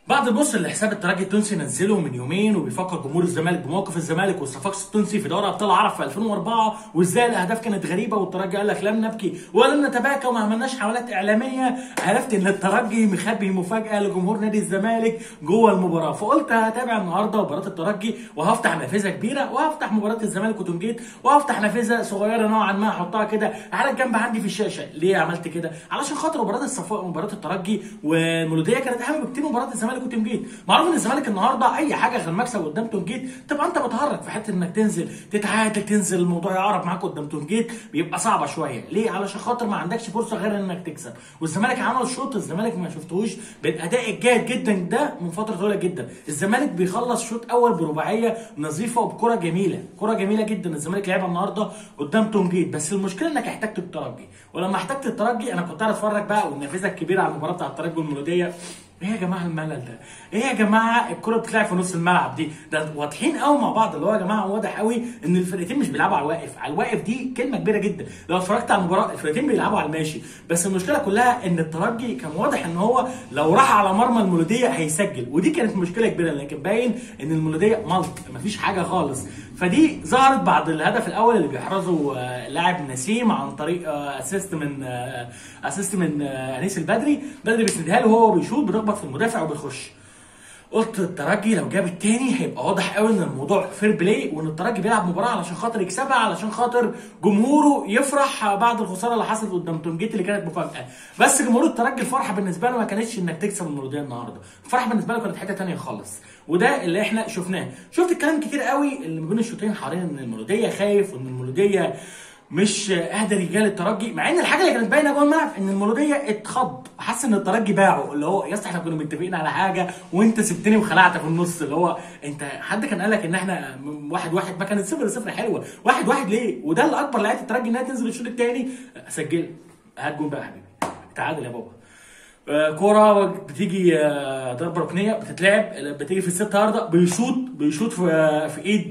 بعد البص اللي حساب الترجي التونسي نزله من يومين وبيفكر جمهور الزمالك بموقف الزمالك والصفاقس التونسي في دوري ابطال العرب في 2004 وازاي الاهداف كانت غريبه والترجي قال لك لن نبكي ولن نتباكى وما عملناش حملات اعلاميه عرفت ان الترجي مخبي مفاجاه لجمهور نادي الزمالك جوه المباراه فقلت هتابع النهارده مباراه الترجي وهفتح نافذه كبيره وهفتح مباراه الزمالك وتونجيت وهفتح نافذه صغيره نوعا ما احطها كده على الجنب عندي في الشاشه ليه عملت كده علشان خاطر مباراه الصفاء مباراه الترجي والمولوديه كانت اهم بكتير من مباراه الزمالك وتونجيت معروف ان الزمالك النهارده اي حاجه غير مكسب قدام تونجيت تبقى انت بتهرج في حته انك تنزل تتعادل تنزل الموضوع يعرف معاك قدام تونجيت بيبقى صعبه شويه ليه علشان خاطر ما عندكش فرصه غير انك تكسب والزمالك عمل شوط الزمالك ما شفتهوش بالاداء الجيد جدا ده من فتره طويله جدا الزمالك بيخلص شوط اول برباعيه نظيفه وبكره جميله كره جميله جدا الزمالك لعبها النهارده قدام تونجيت بس المشكله انك احتجت الترجي ولما احتجت الترجي انا كنت قاعد اتفرج بقى والنافذه الكبيره على المباراه بتاع الترجي والمولوديه ايه يا جماعه الملل ده؟ ايه يا جماعه الكره بتتلعب في نص الملعب دي؟ ده واضحين قوي مع بعض اللي هو يا جماعه واضح قوي ان الفرقتين مش بيلعبوا على الواقف، على الواقف دي كلمه كبيره جدا، لو اتفرجت على المباراه الفرقتين بيلعبوا على الماشي، بس المشكله كلها ان الترجي كان واضح ان هو لو راح على مرمى المولوديه هيسجل، ودي كانت مشكله كبيره لكن باين ان المولوديه ملط مفيش حاجه خالص، فدي ظهرت بعد الهدف الاول اللي بيحرزه اللاعب نسيم عن طريق اسيست من اسيست من انيس البدري، بدري بيسندها له وهو بيشوط بتخبط في المدافع وبيخش. قلت الترجي لو جاب التاني هيبقى واضح قوي ان الموضوع فير بلاي وان الترجي بيلعب مباراه علشان خاطر يكسبها علشان خاطر جمهوره يفرح بعد الخساره اللي حصلت قدام تونجيت اللي كانت مفاجاه بس جمهور الترجي الفرحه بالنسبه له ما كانتش انك تكسب المولوديه النهارده الفرحه بالنسبه له كانت حته تانية خالص وده اللي احنا شفناه شفت الكلام كتير قوي اللي ما بين الشوطين حوالين ان المولوديه خايف وان المولوديه مش قادر يجال الترجي مع ان الحاجه اللي كانت باينه جوه الملعب ان المولوديه اتخض حس ان الترجي باعه اللي هو يا اسطى احنا كنا متفقين على حاجه وانت سبتني وخلعت في النص اللي هو انت حد كان قال لك ان احنا واحد واحد ما كانت صفر صفر حلوه واحد واحد ليه وده اللي اكبر لعيبه الترجي انها تنزل الشوط الثاني سجل هات جون بقى يا حبيبي تعادل يا بابا كرة بتيجي ضربة ركنية بتتلعب بتيجي في الست هاردة بيشوط بيشوط في في ايد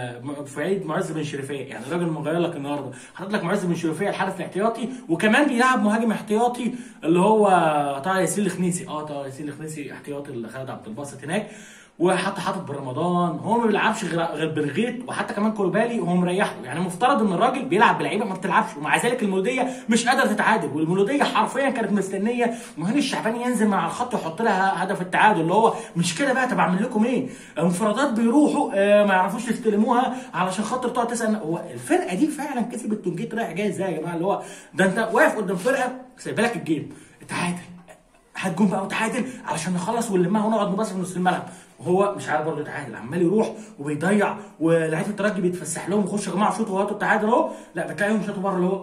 في ايد معز بن شريفية يعني الراجل مغير لك النهارده حاطط لك معز بن شريفية الحارس الاحتياطي وكمان بيلعب مهاجم احتياطي اللي هو طه ياسين الخنيسي اه طه ياسين الخنيسي احتياطي اللي خالد عبد الباسط هناك وحتى حاطط برمضان هو ما بيلعبش غير برغيت وحتى كمان كولوبالي وهو مريحه يعني مفترض ان الراجل بيلعب بلعيبه ما بتلعبش ومع ذلك المولوديه مش قادره تتعادل والمولوديه حرفيا كانت مستنيه مهاني الشعباني ينزل من على الخط ويحط لها هدف التعادل اللي هو مش كده بقى طب اعمل لكم ايه؟ انفرادات بيروحوا آه ما يعرفوش يستلموها علشان خاطر تقعد تسال هو الفرقه دي فعلا كسبت تونجيت رايح جاي ازاي يا جماعه اللي هو ده انت واقف قدام فرقه سايبه لك الجيم تعادل هات جون بقى وتعادل علشان نخلص ونلمها ونقعد نباص في نص الملعب وهو مش عارف برضه يتعادل عمال يروح وبيضيع ولاعيبه الترجي بيتفسح لهم وخشوا يا جماعه شوطوا وهاتوا التعادل اهو لا بتلاقيهم شاطوا بره اللي هو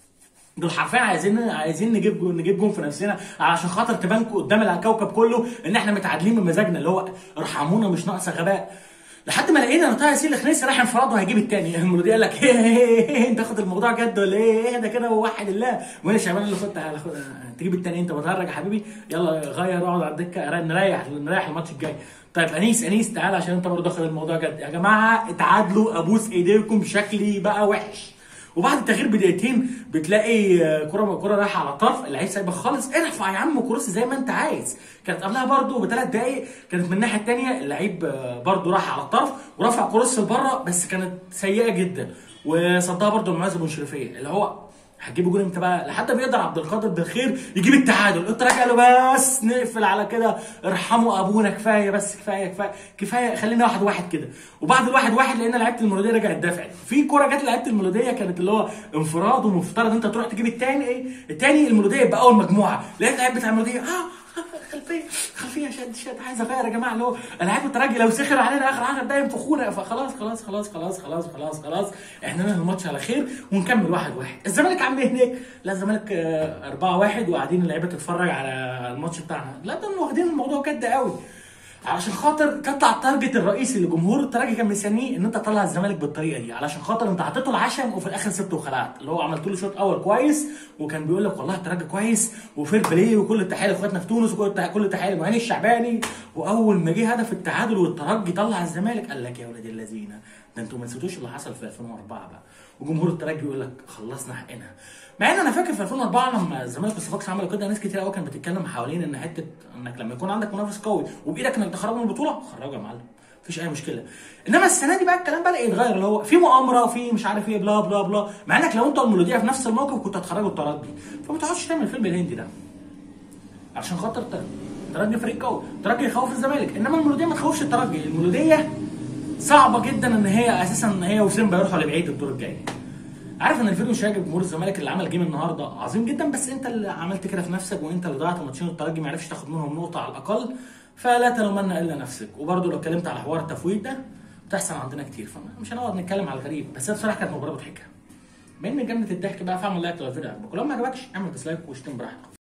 دول حرفيا عايزين عايزين نجيب جون نجيب جون في نفسنا علشان خاطر تبانكوا قدام الكوكب كله ان احنا متعادلين بمزاجنا اللي هو ارحمونا مش ناقصه غباء لحد ما لقينا ان طه ياسين الخنيسي راح انفراد وهيجيب الثاني المولوديه قال لك ايه ايه ايه انت واخد الموضوع جد ولا ايه ايه ده كده ووحد الله وانا شعبان اللي خدت تجيب الثاني انت بتهرج يا حبيبي يلا غير اقعد على الدكه نريح نريح الماتش الجاي طيب انيس انيس تعالى عشان انت برضه واخد الموضوع جد يا جماعه اتعادلوا ابوس ايديكم شكلي بقى وحش وبعد التغيير بدقيقتين بتلاقي كرة كرة رايحة على الطرف اللعيب سايبك خالص ارفع يا عم كروس زي ما انت عايز كانت قبلها برده بثلاث دقايق كانت من الناحية الثانية اللعيب برده راح على الطرف ورفع كروس لبره بس كانت سيئة جدا وصدها برده معاذ بن شريفية اللي هو هتجيبوا جول امتى بقى؟ لحد ما يقدر عبد القادر بالخير يجيب التعادل، الترجي قال له بس نقفل على كده ارحموا ابونا كفايه بس كفايه كفايه كفايه خلينا واحد واحد كده، وبعد الواحد واحد لقينا لعيبه المولوديه رجعت دافعت، في كوره جت لعيبه المولوديه كانت اللي هو انفراد ومفترض انت تروح تجيب الثاني ايه؟ الثاني المولوديه يبقى اول مجموعه، لقيت لعيب بتاع المولوديه اه خلفيه خلفيه شد شد عايز اغير يا جماعه اللي هو لعيبه الترجي لو سخر علينا اخر 10 دقايق ينفخونا فخلاص خلاص خلاص خلاص خلاص خلاص خلاص احنا ننهي الماتش على خير ونكمل واحد واحد الزمالك عامل ايه هناك؟ لا الزمالك 4 1 وقاعدين اللعيبه تتفرج على الماتش بتاعنا لا ده واخدين الموضوع جد قوي علشان خاطر تطلع التارجت الرئيسي اللي جمهور الترجي كان مستنيه ان انت تطلع الزمالك بالطريقه دي علشان خاطر انت حطيته العشم وفي الاخر سبته وخلعت اللي هو عملت له شوط اول كويس وكان بيقول لك والله الترجي كويس وفير بلاي وكل التحيه لاخواتنا في تونس وكل كل التحيه لمهاني الشعباني واول ما جه هدف التعادل والترجي طلع الزمالك قال لك يا ولاد اللذينه ده انتوا ما نسيتوش اللي حصل في 2004 بقى وجمهور الترجي يقول لك خلصنا حقنا مع ان انا فاكر في 2004 لما الزمالك والصفاقس عملوا كده ناس كتير قوي كانت بتتكلم حوالين ان حته انك لما يكون عندك منافس قوي وبايدك انك تخرجه من البطوله خرجه يا معلم مفيش اي مشكله انما السنه دي بقى الكلام بدا يتغير اللي هو في مؤامره وفي مش عارف ايه بلا بلا بلا مع انك لو انتوا المولوديه في نفس الموقف كنت هتخرجوا الترجي فما تقعدش تعمل الفيلم الهندي ده عشان خاطر الترجي الترجي فريق قوي الترجي يخوف الزمالك انما المولوديه ما تخوفش الترجي المولوديه صعبه جدا ان هي اساسا ان هي وسيمبا يروحوا لبعيد الدور الجاي عارف ان الفيديو مش هيعجب جمهور الزمالك اللي عمل جيم النهارده عظيم جدا بس انت اللي عملت كده في نفسك وانت اللي ضيعت ماتشين الترجي ما عرفش تاخد منهم نقطه على الاقل فلا تلومن الا نفسك وبرده لو اتكلمت على حوار التفويض ده بتحصل عندنا كتير فمش هنقعد نتكلم على الغريب بس هي بصراحه كانت مباراه مضحكه بما ان جنه الضحك بقى فاعمل لايك لو الفيديو عجبك ولو ما عجبكش اعمل ديسلايك واشتم براحتك